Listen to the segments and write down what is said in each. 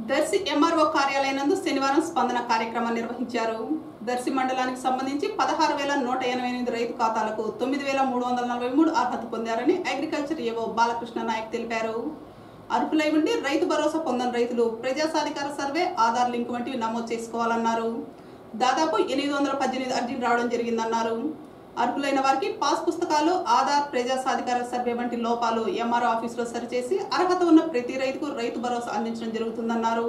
Darsi MRO కార్యాలయం నందు శనివారం స్పందన కార్యక్రమం నిర్వహించారు దర్శి మండలానికి సంబంధించి పదహారు వేల నూట ఎనభై ఎనిమిది రైతు ఖాతాలకు తొమ్మిది వేల మూడు వందల నలభై మూడు అర్హత పొందారని అగ్రికల్చర్ ఏవో బాలకృష్ణ నాయక్ తెలిపారు అర్హులై ఉండి రైతు భరోసా పొందని రైతులు ప్రజాసాధికార సర్వే ఆధార్ లింక్ వంటివి నమోదు చేసుకోవాలన్నారు దాదాపు ఎనిమిది వందల పద్దెనిమిది అర్జీలు రావడం జరిగిందన్నారు అర్హులైన వారికి పాస్ పుస్తకాలు ఆధార్ ప్రజా సాధికార సర్వే వంటి లోపాలు ఎంఆర్ఓ ఆఫీసులో సరిచేసి అర్హత ఉన్న ప్రతి రైతుకు రైతు భరోసా అందించడం జరుగుతుందన్నారు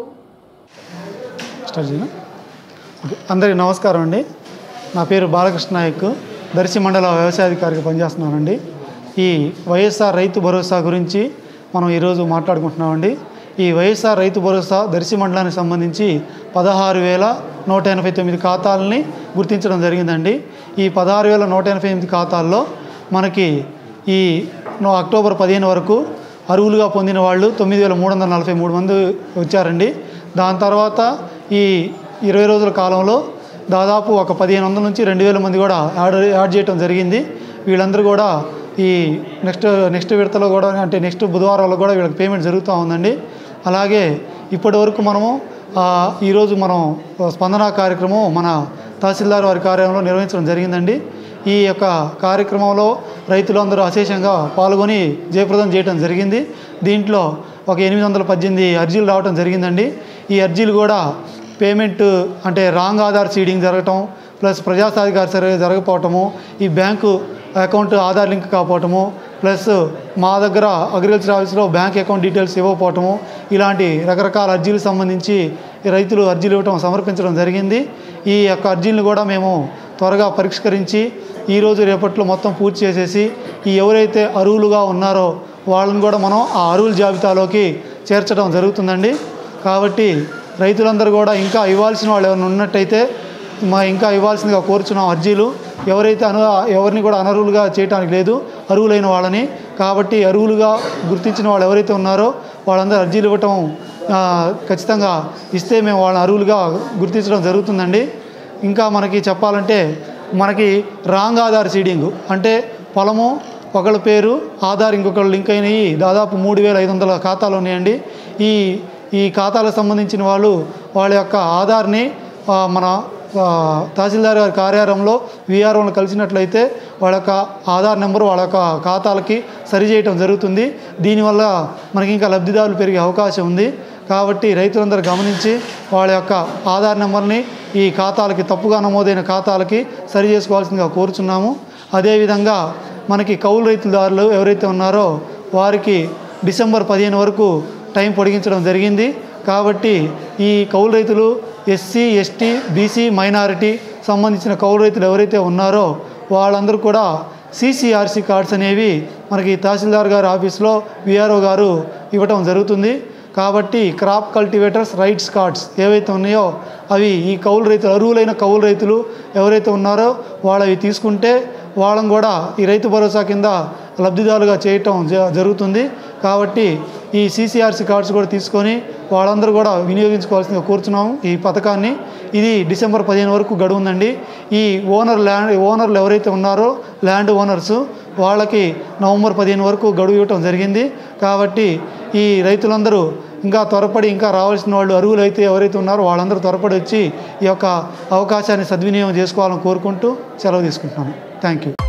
స్టార్ట్ చేయనా ఓకే. అందరికీ నమస్కారం అండి నా పేరు బాలకృష్ణ నాయక్ దర్శి మండల వ్యవసాయాధికారిగా పనిచేస్తున్నానండి ఈ వైఎస్ఆర్ రైతు భరోసా గురించి మనం ఈరోజు మాట్లాడుకుంటున్నామండి ఈ వైఎస్ఆర్ రైతు భరోసా దర్శి మండలానికి సంబంధించి పదహారు వేల నూట ఎనభై తొమ్మిది ఖాతాలని గుర్తించడం జరిగిందండి ఈ పదహారు వేల నూట ఎనభై ఎనిమిది ఖాతాల్లో మనకి ఈ నో- అక్టోబర్ పదిహేను వరకు అరువులుగా పొందిన వాళ్ళు తొమ్మిది వేల మూడు వందల నలభై మూడు మంది వచ్చారండి దాని తర్వాత ఈ ఇరవై రోజుల కాలంలో దాదాపు ఒక పదిహేను వందల నుంచి రెండు వేల మంది కూడా యాడ్ యాడ్ చేయడం జరిగింది వీళ్ళందరూ కూడా ఈ నెక్స్ట్ నెక్స్ట్ విడతలో కూడా అంటే నెక్స్ట్ బుధవారంలో కూడా వీళ్ళకి పేమెంట్ జరుగుతూ ఉందండి అలాగే ఇప్పటి వరకు మనము ఆ, ఈరోజు మనం స్పందన కార్యక్రమం మన తహసీల్దార్ వారి కార్యాలయంలో నిర్వహించడం జరిగిందండి ఈ యొక్క కార్యక్రమంలో రైతులందరూ అశేషంగా పాల్గొని జయప్రదం చేయడం జరిగింది దీంట్లో ఒక ఎనిమిది వందల పద్దెనిమిది అర్జీలు రావడం జరిగిందండి ఈ అర్జీలు కూడా పేమెంట్ అంటే రాంగ్ ఆధార్ సీడింగ్ జరగటం ప్లస్ ప్రజాసాధికార సర్వే జరగకపోవటము ఈ బ్యాంకు అకౌంట్ ఆధార్ లింక్ కాకపోవటము ప్లస్ మా దగ్గర అగ్రికల్చర్ ఆఫీస్లో బ్యాంక్ అకౌంట్ డీటెయిల్స్ ఇవ్వకపోవటము ఇలాంటి రకరకాల అర్జీలకు సంబంధించి ఈ రైతులు అర్జీలు ఇవ్వటం సమర్పించడం జరిగింది ఈ యొక్క అర్జీలను కూడా మేము త్వరగా పరిష్కరించి ఈరోజు రేపట్లో మొత్తం పూర్తి చేసేసి ఈ ఎవరైతే అరువులుగా ఉన్నారో వాళ్ళని కూడా మనం ఆ అరువుల జాబితాలోకి చేర్చడం జరుగుతుందండి కాబట్టి రైతులందరూ కూడా ఇంకా ఇవ్వాల్సిన వాళ్ళు ఎవరైనా ఉన్నట్టయితే మా ఇంకా ఇవ్వాల్సిందిగా కోరుచున్నాం అర్జీలు ఎవరైతే అను ఎవరిని కూడా అనర్హులుగా చేయడానికి లేదు అరువులైన వాళ్ళని కాబట్టి అరువులుగా గుర్తించిన వాళ్ళు ఎవరైతే ఉన్నారో వాళ్ళందరూ అర్జీలు ఇవ్వటం ఆ, ఖచ్చితంగా ఇస్తే మేము వాళ్ళని అరువులుగా గుర్తించడం జరుగుతుందండి ఇంకా మనకి చెప్పాలంటే మనకి రాంగ్ ఆధార్ సీడింగ్ అంటే పొలము ఒకళ్ళ పేరు ఆధార్ ఇంకొకళ్ళు లింక్ అయినవి దాదాపు మూడు వేల ఐదు వందల ఖాతాలు ఉన్నాయండి ఈ ఈ ఖాతాలకు సంబంధించిన వాళ్ళు వాళ్ళ యొక్క ఆధార్ని ఆ, మన ఆ, తహసీల్దార్ గారి కార్యాలయంలో విఆర్ఓను కలిసినట్లయితే వాళ్ళ యొక్క ఆధార్ నెంబర్ వాళ్ళ యొక్క ఖాతాలకి సరిచేయటం జరుగుతుంది దీనివల్ల మనకి ఇంకా లబ్ధిదారులు పెరిగే అవకాశం ఉంది కాబట్టి రైతులందరూ గమనించి వాళ్ళ యొక్క ఆధార్ నెంబర్ని ఈ ఖాతాలకి తప్పుగా నమోదైన ఖాతాలకి సరి చేసుకోవాల్సిందిగా కోరుచున్నాము అదేవిధంగా మనకి కౌలు రైతుదారులు ఎవరైతే ఉన్నారో వారికి డిసెంబర్ పదిహేను వరకు టైం పొడిగించడం జరిగింది కాబట్టి ఈ కౌలు రైతులు ఎస్సీ ఎస్టీ బీసీ మైనారిటీ సంబంధించిన కౌలు రైతులు ఎవరైతే ఉన్నారో వాళ్ళందరూ కూడా సిసిఆర్సి కార్డ్స్ అనేవి మనకి తహసీల్దార్ గారి ఆఫీస్లో విఆర్ఓ గారు ఇవ్వటం జరుగుతుంది కాబట్టి క్రాప్ కల్టివేటర్స్ రైట్స్ కార్డ్స్ ఏవైతే ఉన్నాయో అవి ఈ కౌలు రైతులు అరువులైన కౌలు రైతులు ఎవరైతే ఉన్నారో వాళ్ళవి తీసుకుంటే వాళ్ళని కూడా ఈ రైతు భరోసా కింద లబ్ధిదారులుగా చేయటం జ- జరుగుతుంది కాబట్టి ఈ సీసీఆర్సీ కార్డ్స్ కూడా తీసుకొని వాళ్ళందరూ కూడా వినియోగించుకోవాల్సిందిగా కోరుతున్నాము ఈ పథకాన్ని ఇది డిసెంబర్ పదిహేను వరకు గడువు ఉందండి ఈ ఓనర్ ల్యాండ్ ఓనర్లు ఎవరైతే ఉన్నారో ల్యాండ్ ఓనర్స్ వాళ్ళకి నవంబర్ పదిహేను వరకు గడువు ఇవ్వటం జరిగింది కాబట్టి ఈ రైతులందరూ ఇంకా త్వరపడి ఇంకా రావాల్సిన వాళ్ళు అరువులు అయితే ఎవరైతే ఉన్నారో వాళ్ళందరూ త్వరపడి వచ్చి ఈ యొక్క అవకాశాన్ని సద్వినియోగం చేసుకోవాలని కోరుకుంటూ సెలవు తీసుకుంటున్నాను థ్యాంక్ యూ